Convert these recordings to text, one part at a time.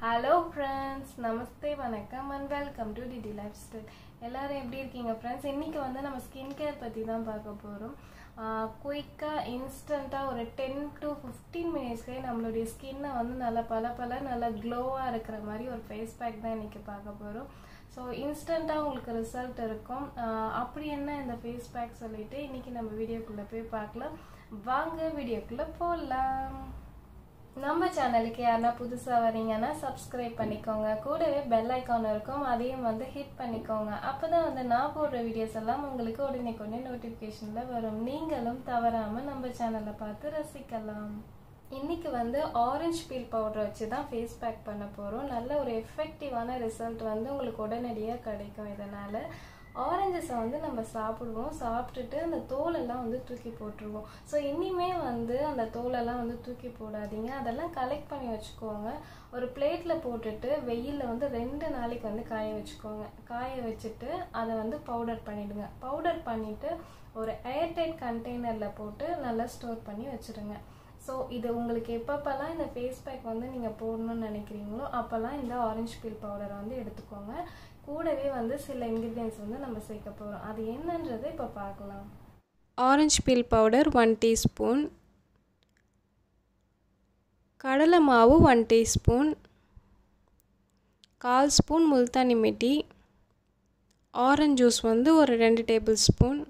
hello friends namaste வணக்கம் and welcome to DD life style எல்லாரும் எப்படி இருக்கீங்க ஃப்ரெண்ட்ஸ் இன்னைக்கு வந்து நம்ம ஸ்கின் கேர் பற்றி தான் பார்க்க போகிறோம் குயிக்காக இன்ஸ்டண்ட்டாக ஒரு டென் டு ஃபிஃப்டீன் மினிட்ஸ்லேயே நம்மளுடைய ஸ்கின்னை வந்து நல்லா பல பல நல்லா க்ளோவாக இருக்கிற மாதிரி ஒரு ஃபேஸ் பேக் தான் இன்றைக்கி பார்க்க போகிறோம் ஸோ இன்ஸ்டண்ட்டாக உங்களுக்கு ரிசல்ட் இருக்கும் ஆஹ் அப்படி என்ன இந்த ஃபேஸ் பேக் சொல்லிட்டு இன்றைக்கி நம்ம வீடியோக்குள்ளே போய் பார்க்கலாம் வாங்க வீடியோக்குள்ளே போகலாம் நம்ம சேனலுக்கு யாருன்னா புதுசாக வரீங்கன்னா சப்ஸ்கிரைப் பண்ணிக்கோங்க கூடவே பெல் ஐக்கான் இருக்கும் அதையும் வந்து ஹிட் பண்ணிக்கோங்க அப்போ தான் வந்து நான் போடுற வீடியோஸ் எல்லாம் உங்களுக்கு உடனே கொண்டே நோட்டிஃபிகேஷனில் வரும் நீங்களும் தவறாமல் நம்ம சேனலை பார்த்து ரசிக்கலாம் இன்னைக்கு வந்து ஆரஞ்சு பீல் பவுடர் வச்சு தான் ஃபேஸ் பேக் பண்ண போகிறோம் நல்ல ஒரு எஃபெக்டிவான ரிசல்ட் வந்து உங்களுக்கு உடனடியாக கிடைக்கும் இதனால் ஆரஞ்சஸை வந்து நம்ம சாப்பிடுவோம் சாப்பிட்டுட்டு அந்த தோலெல்லாம் வந்து தூக்கி போட்டுருவோம் ஸோ இனிமே வந்து அந்த தோலெல்லாம் வந்து தூக்கி போடாதீங்க அதெல்லாம் கலெக்ட் பண்ணி வச்சுக்கோங்க ஒரு பிளேட்டில் போட்டுட்டு வெயிலில் வந்து ரெண்டு நாளைக்கு வந்து காய வச்சுக்கோங்க காய வச்சுட்டு அதை வந்து பவுடர் பண்ணிவிடுங்க பவுடர் பண்ணிவிட்டு ஒரு ஏர்டைட் கண்டெய்னரில் போட்டு நல்லா ஸ்டோர் பண்ணி வச்சுருங்க ஸோ இது உங்களுக்கு எப்பப்பெல்லாம் இந்த ஃபேஸ் பேக் வந்து நீங்கள் போடணும்னு நினைக்கிறீங்களோ அப்போல்லாம் இந்த ஆரஞ்சு பீல் பவுடரை வந்து எடுத்துக்கோங்க கூடவே வந்து சில இன்க்ரீடியன்ஸ் வந்து நம்ம சேர்க்க போகிறோம் அது என்னன்றதை இப்போ பார்க்கலாம் orange peel powder one teaspoon கடலை மாவு ஒன் டீஸ்பூன் கால் spoon Multani mitti orange juice வந்து ஒரு ரெண்டு டேபிள் ஸ்பூன்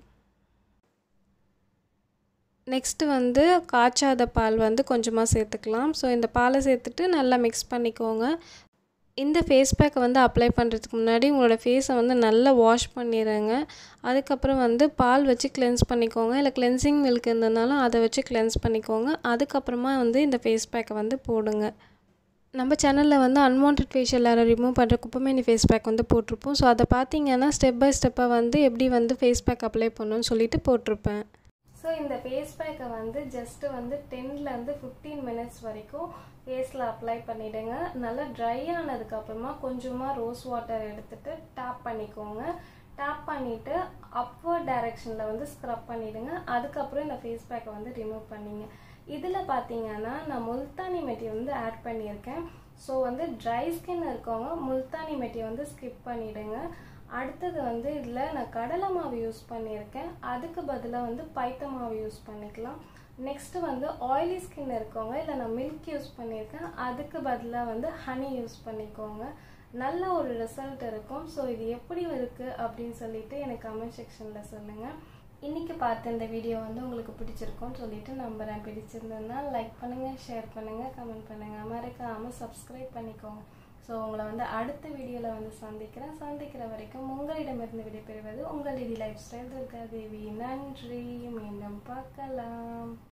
நெக்ஸ்ட்டு வந்து காய்ச்சாத பால் வந்து கொஞ்சமாக சேர்த்துக்கலாம் ஸோ இந்த பாலை சேர்த்துட்டு நல்லா மிக்ஸ் பண்ணிக்கோங்க இந்த ஃபேஸ் பேக்கை வந்து அப்ளை பண்ணுறதுக்கு முன்னாடி உங்களோட ஃபேஸை வந்து நல்லா வாஷ் பண்ணிடுங்க அதுக்கப்புறம் வந்து பால் வச்சு கிளென்ஸ் பண்ணிக்கோங்க இல்லை கிளென்சிங் மில்க் இருந்ததுனாலும் அதை வச்சு கிளென்ஸ் பண்ணிக்கோங்க அதுக்கப்புறமா வந்து இந்த ஃபேஸ் பேக்கை வந்து போடுங்க நம்ம சேனலில் வந்து அன்வான்ட் ஃபேஷியல் ஏரை ரிமூவ் பண்ணுற குப்பமேனி ஃபேஸ் பேக் வந்து போட்டிருப்போம் ஸோ அதை பார்த்தீங்கன்னா ஸ்டெப் பை ஸ்டெப்பாக வந்து எப்படி வந்து ஃபேஸ் பேக் அப்ளை பண்ணணும்னு சொல்லிட்டு போட்டிருப்பேன் ஸோ இந்த ஃபேஸ் பேக்கை வந்து ஜஸ்ட்டு வந்து டென்லேருந்து ஃபிஃப்டீன் மினிட்ஸ் வரைக்கும் ஃபேஸில் அப்ளை பண்ணிவிடுங்க நல்லா ட்ரை ஆனதுக்கப்புறமா கொஞ்சமாக ரோஸ் வாட்டர் எடுத்துகிட்டு டேப் பண்ணிக்கோங்க டேப் பண்ணிவிட்டு அப்வர்ட் டைரெக்ஷனில் வந்து ஸ்க்ரப் பண்ணிவிடுங்க அதுக்கப்புறம் இந்த ஃபேஸ் பேக்கை வந்து ரிமூவ் பண்ணிங்க இதில் பார்த்தீங்கன்னா நான் முல்தானி மெட்டி வந்து ஆட் பண்ணியிருக்கேன் ஸோ வந்து ட்ரை ஸ்கின் இருக்கவங்க முல்தானி மெட்டி வந்து ஸ்கிப் பண்ணிவிடுங்க அடுத்தது வந்து இதில் நான் கடலை மாவு யூஸ் பண்ணியிருக்கேன் அதுக்கு பதிலாக வந்து பைத்த மாவு யூஸ் பண்ணிக்கலாம் நெக்ஸ்ட்டு வந்து ஆயிலி ஸ்கின் இருக்கவங்க இல்லை நான் மில்க் யூஸ் பண்ணியிருக்கேன் அதுக்கு பதிலாக வந்து ஹனி யூஸ் பண்ணிக்கோங்க நல்ல ஒரு ரிசல்ட் இருக்கும் ஸோ இது எப்படி இருக்குது அப்படின்னு சொல்லிட்டு எனக்கு கமெண்ட் செக்ஷனில் சொல்லுங்கள் இன்றைக்கி பார்த்த இந்த வீடியோ வந்து உங்களுக்கு பிடிச்சிருக்கும்னு சொல்லிட்டு நம்புகிறேன் பிடிச்சிருந்ததுன்னா லைக் பண்ணுங்கள் ஷேர் பண்ணுங்கள் கமெண்ட் பண்ணுங்கள் மறக்காமல் சப்ஸ்கிரைப் பண்ணிக்கோங்க ஸோ உங்களை வந்து அடுத்த வீடியோவில் வந்து சந்திக்கிறேன் சந்திக்கிற வரைக்கும் உங்களிடமிருந்து விடைபெறுவது உங்கள் இது லைஃப் ஸ்டைல் துர்கா தேவி நன்றி மீண்டும் பார்க்கலாம்